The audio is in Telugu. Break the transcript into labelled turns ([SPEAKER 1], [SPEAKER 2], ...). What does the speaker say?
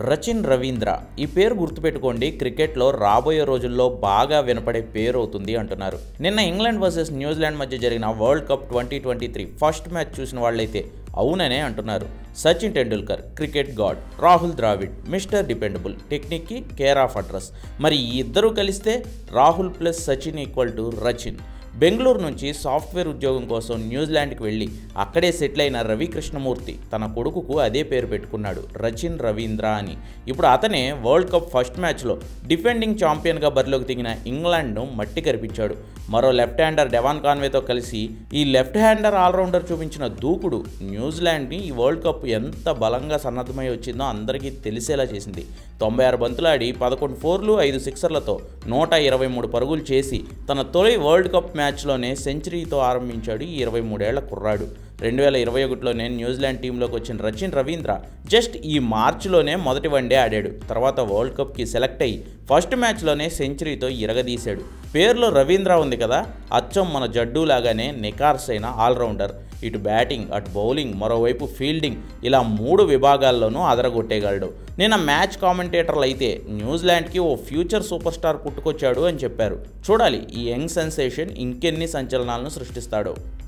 [SPEAKER 1] రచిన్ రవీంద్ర ఈ పేరు గుర్తుపెట్టుకోండి క్రికెట్లో రాబోయే రోజుల్లో బాగా వినపడే పేరు అవుతుంది అంటున్నారు నిన్న ఇంగ్లాండ్ వర్సెస్ న్యూజిలాండ్ మధ్య జరిగిన world cup twenty twenty three first match చూసిన వాళ్ళైతే అవుననే అంటున్నారు Sachin Tendulkar cricket god Rahul Dravid mister dependable టెక్నిక్కి కేర్ ఆఫ్ అడ్రస్ మరి ఈ ఇద్దరూ కలిస్తే Rahul plus Sachin equal to Rachin Bengaluru నుంచి సాఫ్ట్వేర్ ఉద్యోగం కోసం న్యూజిలాండ్కి వెళ్ళి అక్కడే సెటిల్ అయిన రవి కృష్ణమూర్తి తన కొడుకుకు అదే పేరు పెట్టుకున్నాడు రచిన్ రవీంద్ర అని ఇప్పుడు అతనే వరల్డ్ కప్ ఫస్ట్ మ్యాచ్లో డిఫెండింగ్ ఛాంపియన్గా బరిలోకి దిగిన ఇంగ్లాండ్ను మట్టి కరిపించాడు మరో లెఫ్ట్ హ్యాండర్ డెవాన్ కాన్వేతో కలిసి ఈ లెఫ్ట్ హ్యాండర్ ఆల్రౌండర్ చూపించిన దూకుడు న్యూజిలాండ్ని ఈ వరల్డ్ కప్ ఎంత బలంగా సన్నద్ధమై వచ్చిందో అందరికీ తెలిసేలా చేసింది తొంభై ఆరు బంతులాడి పదకొండు ఫోర్లు ఐదు సిక్సర్లతో నూట ఇరవై మూడు పరుగులు చేసి తన తొలి వరల్డ్ కప్ మ్యాచ్లోనే సెంచరీతో ఆరంభించాడు ఈ ఇరవై మూడేళ్ల కుర్రాడు రెండు వేల ఇరవై ఒకటిలోనే న్యూజిలాండ్ టీంలోకి వచ్చిన రచిన్ రవీంద్ర జస్ట్ ఈ మార్చిలోనే మొదటి వన్డే ఆడాడు తర్వాత వరల్డ్ కప్కి సెలెక్ట్ అయ్యి ఫస్ట్ మ్యాచ్లోనే సెంచరీతో ఇరగదీశాడు పేరులో రవీంద్ర ఉంది కదా అచ్చం మన జడ్డు లాగానే నికార్స్ అయిన ఆల్రౌండర్ ఇటు బ్యాటింగ్ అటు బౌలింగ్ మరోవైపు ఫీల్డింగ్ ఇలా మూడు విభాగాల్లోనూ అదరగొట్టేయగలడు నిన్న మ్యాచ్ కామెంటేటర్లు అయితే న్యూజిలాండ్కి ఓ ఫ్యూచర్ సూపర్ స్టార్ పుట్టుకొచ్చాడు అని చెప్పారు చూడాలి ఈ యంగ్ సెన్సేషన్ ఇంకెన్ని సంచలనాలను సృష్టిస్తాడో